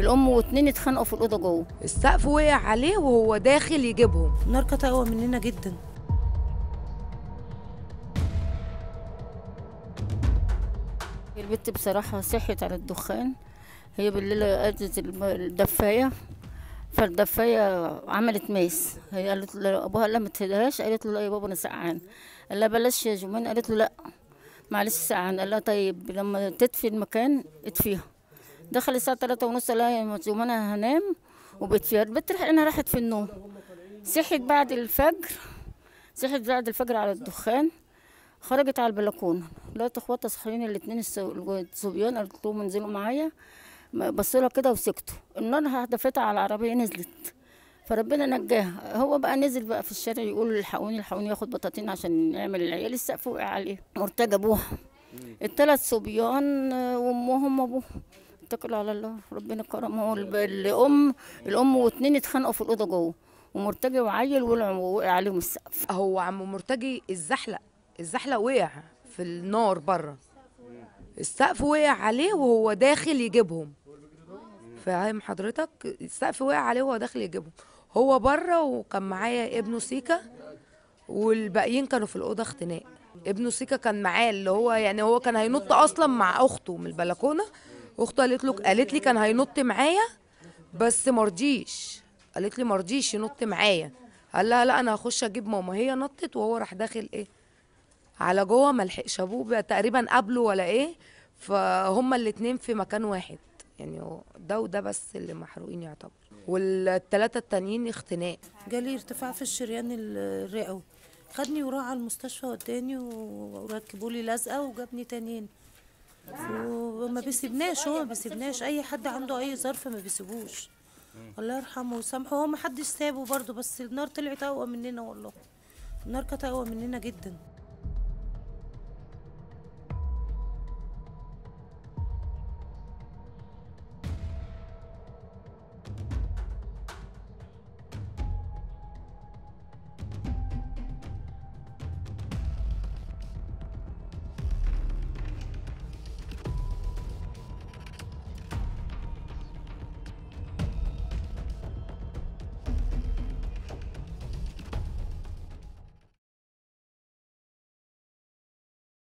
الام واتنين اتخانقوا في الاوضه جوه السقف وقع عليه وهو داخل يجيبهم النار كانت اقوى مننا جدا البت بصراحه صحت على الدخان هي بالليل قعدت الم- الدفايه فالدفايه عملت ميس هي قالت له ابوها قال لها ما تهدهاش قالت له لا يا بابا انا سقعان قال لها بلاش يا جمان قالت له لا معلش سقعان قال لها طيب لما تطفي المكان اطفيها دخل الساعه 3 ونص قال لها يا جمان انا هنام وبتفيها البت راح انا راحت في النوم صحت بعد الفجر صحت بعد الفجر على الدخان خرجت على البلكونه لقيت اخواتها صاحيين الاثنين الصبيان قالت لهم انزلوا معايا بصوا لها كده وسكتوا النار هدفتها على العربيه نزلت فربنا نجاها هو بقى نزل بقى في الشارع يقول الحقوني الحقوني ياخد بطاطين عشان يعمل العيال السقف وقع عليه مرتجى ابوها الثلاث صبيان آه، وامهم وابوهم اتكلوا على الله ربنا كرمه الب- الام الام واتنين اتخانقوا في الاوضه جوه ومرتجى وعيل ولع ووقع عليهم السقف هو عم مرتجي الزحلق الزحلق وقع في النار بره السقف وقع عليه وهو داخل يجيبهم فاهم حضرتك السقف وقع عليه وهو داخل يجيبهم هو بره وكان معايا ابنه سيكا والباقيين كانوا في الاوضه اختناق ابنه سيكا كان معاه اللي هو يعني هو كان هينط اصلا مع اخته من البلكونه اخته قالت له قالت لي كان هينط معايا بس مرضيش قالت لي مرضيش ينط معايا قال لها لا انا هخش اجيب ماما هي نطت وهو راح داخل ايه على جوه ما لحقش ابوه بقى تقريبا قبله ولا ايه فهما الاتنين في مكان واحد يعني هو ده وده بس اللي محروقين يعتبر والتلاتة التانيين اختناق جالي ارتفاع في الشريان ال- الرئوي خدني وراح على المستشفى وداني وركبوا لي لزقه وجابني تاني هنا وما بيسيبناش هو ما بيسيبناش اي حد عنده اي ظرف ما بيسيبوش الله يرحمه ويسامحه هو ما حدش سابه برضه بس النار طلعت اقوى مننا والله النار كانت اقوى مننا جدا